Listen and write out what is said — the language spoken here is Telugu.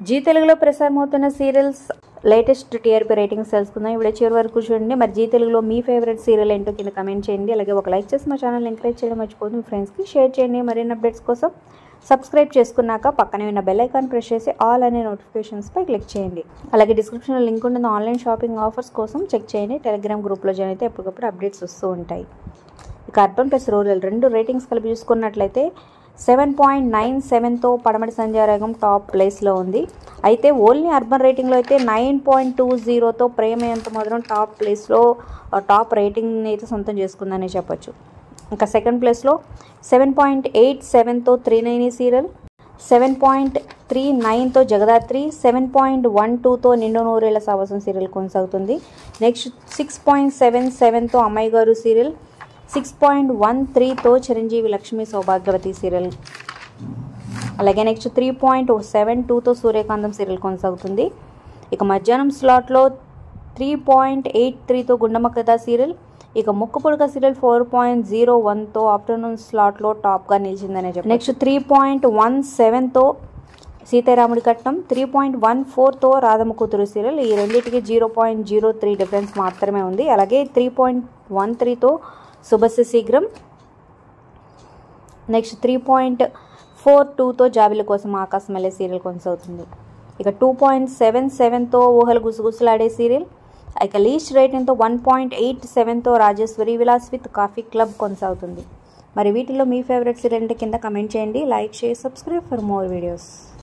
జీ తెలుగులో ప్రసారమవుతున్న సీరియల్స్ లేటెస్ట్ టీఆర్పీ రేటింగ్స్ తెలుసుకుందాం ఇప్పుడు చివరి వరకు చూడండి మరి జీ తెలుగులో మీ ఫేవరెట్ సీరియల్ ఏంటో కింద కమెంట్ చేయండి అలాగే ఒక లైక్ చేసి మా ఛానల్ ఎంకరేజ్ చేయడం మర్చిపోదు మీ ఫ్రెండ్స్కి షేర్ చేయండి మరిన్ని అప్డేట్స్ కోసం సబ్స్క్రైబ్ చేసుకున్నాక పక్కనే ఉన్న బెల్ ఐకాన్ ప్రెస్ చేసి ఆల్ అనే నోటిఫికేషన్స్పై క్లిక్ చేయండి అలాగే డిస్క్రిప్షన్లో లింక్ ఉంటుంది ఆన్లైన్ షాపింగ్ ఆఫర్స్ కోసం చెక్ చేయండి టెలిగ్రామ్ గ్రూప్లో జాయిన్ అయితే ఎప్పటికప్పుడు అప్డేట్స్ వస్తూ ఉంటాయి ఇక అర్బన్ ప్లస్ రూరల్ రెండు రేటింగ్స్ కలిపి చూసుకున్నట్లయితే సెవెన్ పాయింట్ నైన్ సెవెన్తో పడమటి సంధ్యారాగం టాప్ ప్లేస్లో ఉంది అయితే ఓన్లీ అర్బన్ రేటింగ్లో అయితే నైన్ పాయింట్ టూ జీరోతో ప్రేమ ఎంత మాత్రం టాప్ ప్లేస్లో టాప్ రేటింగ్ని అయితే సొంతం చేసుకుందని చెప్పొచ్చు ఇంకా సెకండ్ ప్లేస్లో సెవెన్ పాయింట్ ఎయిట్ సెవెన్తో three nine serial seven point three నైన్తో జగదాత్రి సెవెన్ పాయింట్ వన్ టూతో నిండు నూరేళ్ల సావాసం సీరియల్ కొనసాగుతుంది నెక్స్ట్ సిక్స్ పాయింట్ సెవెన్ సెవెన్తో అమ్మాయి గారు సీరియల్ సిక్స్ పాయింట్ వన్ త్రీతో చిరంజీవి లక్ష్మి సౌభాగ్యవతి సీరియల్ అలాగే నెక్స్ట్ త్రీ పాయింట్ సెవెన్ టూతో సూర్యకాంతం సీరియల్ కొనసాగుతుంది ఇక మధ్యాహ్నం స్లాట్లో త్రీ పాయింట్ ఎయిట్ త్రీతో గుండమ్మ కథ సీరియల్ ఇక ముక్కు పుడక సీరియల్ ఫోర్ పాయింట్ జీరో వన్తో ఆఫ్టర్నూన్ స్లాట్లో టాప్గా నిలిచిందనే చెప్పి నెక్స్ట్ త్రీ పాయింట్ వన్ సెవెన్తో సీతారాముడి కట్నం త్రీ పాయింట్ వన్ ఫోర్తో రాధమ్మ కూతురు సీరియల్ ఈ రెండింటికి zero point zero three difference మాత్రమే ఉంది అలాగే త్రీ పాయింట్ వన్ త్రీతో శుభస్య శీఘ్రం నెక్స్ట్ త్రీ పాయింట్ ఫోర్ టూతో జాబిల కోసం ఆకాశం వెళ్ళే సీరియల్ కొనసాగుతుంది ఇక టూ పాయింట్ సెవెన్ సెవెన్తో ఊహలు గుసగుసలాడే సీరియల్ ఇక లీస్ట్ రేటింగ్తో వన్ పాయింట్ ఎయిట్ సెవెన్తో Rajeshwari Vilas with coffee club కొనసాగుతుంది మరి వీటిలో మీ ఫేవరెట్ సీరియల్ అంటే కింద కమెంట్ చేయండి like share subscribe for more videos